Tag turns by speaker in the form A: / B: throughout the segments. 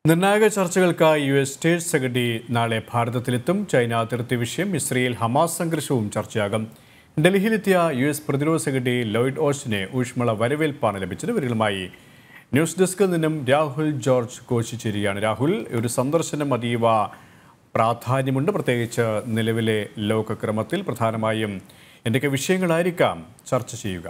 A: നിർണായക ചർച്ചകൾക്കായി U S state secretary നാളെ ഭാരതത്തിലെത്തും ചൈന അതിർത്തി വിഷയം ഇസ്രയേൽ ഹമാസ് സംഘർഷവും ചർച്ചയാകും ഡൽഹിയിലെത്തിയ യു എസ് പ്രതിരോധ സെക്രട്ടറി ലോയിഡ് ഓസ്റ്റിനെ ഊഷ്മള വരവേൽപ്പാണ് ലഭിച്ചത് ഇവരുമായി ന്യൂസ് ഡെസ്കിൽ നിന്നും രാഹുൽ ജോർജ് കോശി ചേരുകയാണ് രാഹുൽ ഒരു സന്ദർശനം അതീവ പ്രാധാന്യമുണ്ട് പ്രത്യേകിച്ച് നിലവിലെ ലോകക്രമത്തിൽ പ്രധാനമായും എന്തൊക്കെ വിഷയങ്ങളായിരിക്കാം ചർച്ച ചെയ്യുക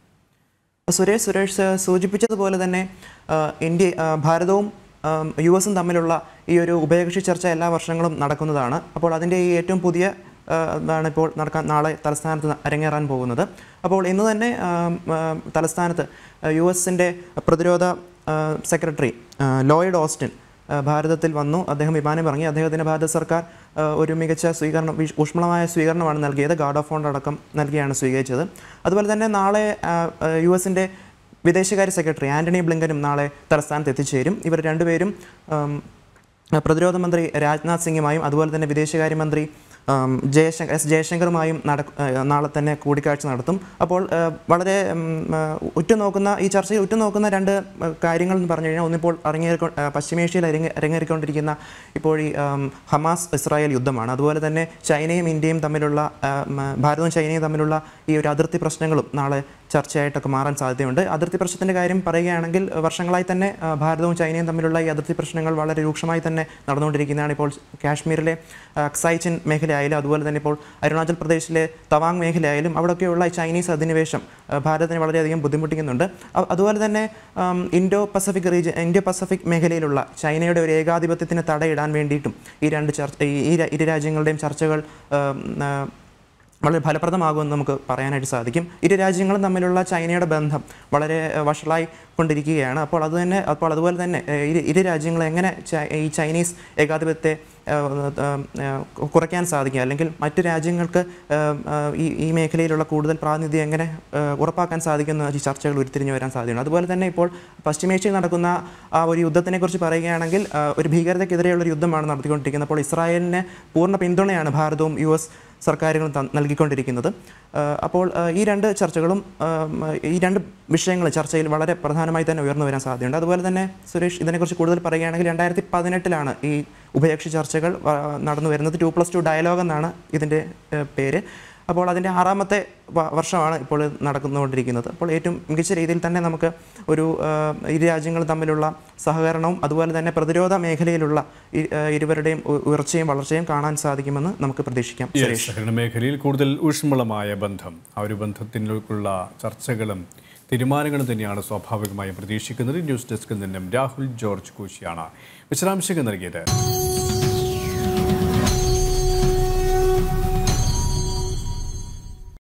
B: സുരേഷ് സുരേഷ് സൂചിപ്പിച്ചതുപോലെ തന്നെ ആ, ഇന്ത്യ ആ, ഭാരതവും ആ, യു എസും തമ്മിലുള്ള ഈ ഒരു ഉഭയകക്ഷി ചർച്ച എല്ലാ വർഷങ്ങളും നടക്കുന്നതാണ് അപ്പോൾ അതിൻ്റെ ഈ ഏറ്റവും പുതിയ ആ, ഇതാണ് ഇപ്പോൾ നടക്കാൻ നാളെ തലസ്ഥാനത്ത് അരങ്ങേറാൻ പോകുന്നത് അപ്പോൾ ഇന്ന് തന്നെ ആ, ആ, തലസ്ഥാനത്ത് യു എസിൻ്റെ പ്രതിരോധ ആ, സെക്രട്ടറി ആ, ലോയിഡ് ഓസ്റ്റിൻ ആ, ഭാരതത്തിൽ വന്നു അദ്ദേഹം വിമാനം ഇറങ്ങി അദ്ദേഹത്തിന് ഭാരത സർക്കാർ ആ, ഒരു മികച്ച സ്വീകരണം വിഷ്- ഊഷ്മളമായ സ്വീകരണമാണ് നൽകിയത് ഗാർഡ് ഓഫ് ഓണർ അടക്കം നൽകിയാണ് സ്വീകരിച്ചത് അതുപോലെ തന്നെ നാളെ ആ, ആ, യു എസിൻ്റെ വിദേശകാര്യ സെക്രട്ടറി ആന്റണി ബ്ലിങ്കനും നാളെ തലസ്ഥാനത്ത് എത്തിച്ചേരും ഇവർ രണ്ടുപേരും ആം, പ്രതിരോധ മന്ത്രി രാജ്നാഥ് സിംഗുമായും അതുപോലെ തന്നെ വിദേശകാര്യമന്ത്രി ആം, ജയശങ്കർ എസ് ജയശങ്കറുമായും നട ആ, നാളെ തന്നെ കൂടിക്കാഴ്ച നടത്തും അപ്പോൾ ആ, വളരെ ഉം, ആ, ഉറ്റുനോക്കുന്ന ഈ ചർച്ചയിൽ ഉറ്റുനോക്കുന്ന രണ്ട് ആ, കാര്യങ്ങൾ എന്ന് പറഞ്ഞു കഴിഞ്ഞാൽ ഒന്നിപ്പോൾ അരങ്ങേറിക്കൊ ആ, പശ്ചിമേഷ്യയിൽ അരങ്ങ അരങ്ങേറിക്കൊണ്ടിരിക്കുന്ന ഇപ്പോൾ ഈ ആം, ഹമാസ് ഇസ്രായേൽ യുദ്ധമാണ് അതുപോലെ തന്നെ ചൈനയും ഇന്ത്യയും തമ്മിലുള്ള ആ, ഉം, ഭാരതവും ചൈനയും തമ്മിലുള്ള ഈ ഒരു അതിർത്തി പ്രശ്നങ്ങളും നാളെ ചർച്ചയായിട്ടൊക്കെ മാറാൻ സാധ്യതയുണ്ട് അതിർത്തി പ്രശ്നത്തിൻ്റെ കാര്യം പറയുകയാണെങ്കിൽ ആ, വർഷങ്ങളായി തന്നെ ആ, ഭാരതവും ചൈനയും തമ്മിലുള്ള ഈ അതിർത്തി പ്രശ്നങ്ങൾ വളരെ രൂക്ഷമായി തന്നെ നടന്നുകൊണ്ടിരിക്കുന്നതാണ് ഇപ്പോൾ കാശ്മീരിലെ ആ, അക്സൈച്ചിൻ മേഖലയായാലും അതുപോലെ തന്നെ ഇപ്പോൾ അരുണാചൽ പ്രദേശിലെ തവാങ് മേഖലയായാലും അവിടെയൊക്കെയുള്ള ഈ ചൈനീസ് അധിനിവേശം ആ, ഭാരതത്തിനെ വളരെയധികം ബുദ്ധിമുട്ടിക്കുന്നുണ്ട് അ- അതുപോലെ തന്നെ um, Indo Pacific region Indo Pacific മേഖലയിലുള്ള ചൈനയുടെ ഒരു ഏകാധിപത്യത്തിന് തടയിടാൻ വേണ്ടിയിട്ടും ഈ രണ്ട് ചർച്ച ഈ ഈ ര- ഇരു രാജ്യങ്ങളുടെയും ചർച്ചകൾ ആം, ആ, വളരെ ഫലപ്രദമാകുമെന്ന് നമുക്ക് പറയാനായിട്ട് സാധിക്കും ഇരു രാജ്യങ്ങളും തമ്മിലുള്ള ചൈനയുടെ ബന്ധം വളരെ ഏഹ്, വഷളായി കൊണ്ടിരിക്കുകയാണ് അപ്പോൾ അത് തന്നെ അപ്പോൾ അതുപോലെ തന്നെ ഏഹ്, ഇരു ഇരു രാജ്യങ്ങൾ എങ്ങനെ ചൈ- ഈ ചൈനീസ് ഏകാധിപത്യത്തെ ഏഹ്, ഏഹ്, ഏഹ്, കുറയ്ക്കാൻ സാധിക്കും അല്ലെങ്കിൽ മറ്റു രാജ്യങ്ങൾക്ക് ഏഹ്, ഏഹ്, ഈ ഈ മേഖലയിലുള്ള കൂടുതൽ പ്രാതിനിധ്യം എങ്ങനെ ഏഹ്, ഉറപ്പാക്കാൻ സാധിക്കുന്ന ഈ ചർച്ചകൾ ഉരുത്തിരിഞ്ഞു വരാൻ സാധ്യതയുണ്ട് അതുപോലെ തന്നെ ഇപ്പോൾ പശ്ചിമേഷ്യയിൽ നടക്കുന്ന ആ ഒരു യുദ്ധത്തിനെക്കുറിച്ച് പറയുകയാണെങ്കിൽ ആ, ഒരു ഭീകരതയ്ക്കെതിരെയുള്ള ഒരു യുദ്ധമാണ് നടത്തിക്കൊണ്ടിരിക്കുന്നത് അപ്പോൾ ഇസ്രായേലിന് പൂർണ്ണ പിന്തുണയാണ് ഭാരതവും യു എസ് സർക്കാരുകളും ത- നൽകിക്കൊണ്ടിരിക്കുന്നത് ആ, അപ്പോൾ ആ, ഈ രണ്ട് ചർച്ചകളും ആ, മ, ഈ രണ്ട് വിഷയങ്ങൾ ചർച്ചയിൽ വളരെ പ്രധാനമായി തന്നെ ഉയർന്നു വരാൻ സാധ്യതയുണ്ട് അതുപോലെ തന്നെ സുരേഷ് ഇതിനെക്കുറിച്ച് കൂടുതൽ പറയുകയാണെങ്കിൽ രണ്ടായിരത്തി പതിനെട്ടിലാണ് ഈ ഉഭയകക്ഷി ചർച്ചകൾ ആ, നടന്നു വരുന്നത് ടു പ്ലസ് ടു ഡയലോഗ് എന്നാണ് ഇതിൻ്റെ ആ, പേര് അപ്പോൾ അതിൻ്റെ ആറാമത്തെ വ- വർഷമാണ് ഇപ്പോൾ നടന്നുകൊണ്ടിരിക്കുന്നത് അപ്പോൾ ഏറ്റവും മികച്ച രീതിയിൽ തന്നെ നമുക്ക് ഒരു ആ, ഇരു രാജ്യങ്ങളും തമ്മിലുള്ള സഹകരണവും അതുപോലെ തന്നെ പ്രതിരോധ മേഖലയിലുള്ള ഇ- ആ, ഇരുവരുടെയും ഉ- ഉയർച്ചയും വളർച്ചയും കാണാൻ സാധിക്കുമെന്ന് നമുക്ക് പ്രതീക്ഷിക്കാം സുരേഷ്
A: സഹകരണ മേഖലയിൽ കൂടുതൽ ഊഷ്മളമായ ബന്ധം ആ ഒരു ബന്ധത്തിലേക്കുള്ള ചർച്ചകളും തീരുമാനങ്ങളും തന്നെയാണ് സ്വാഭാവികമായും പ്രതീക്ഷിക്കുന്നത് ന്യൂസ് ഡെസ്കിൽ നിന്നും രാഹുൽ ജോർജ് കൂശിയാണ് വിശദാംശങ്ങൾ നൽകിയത്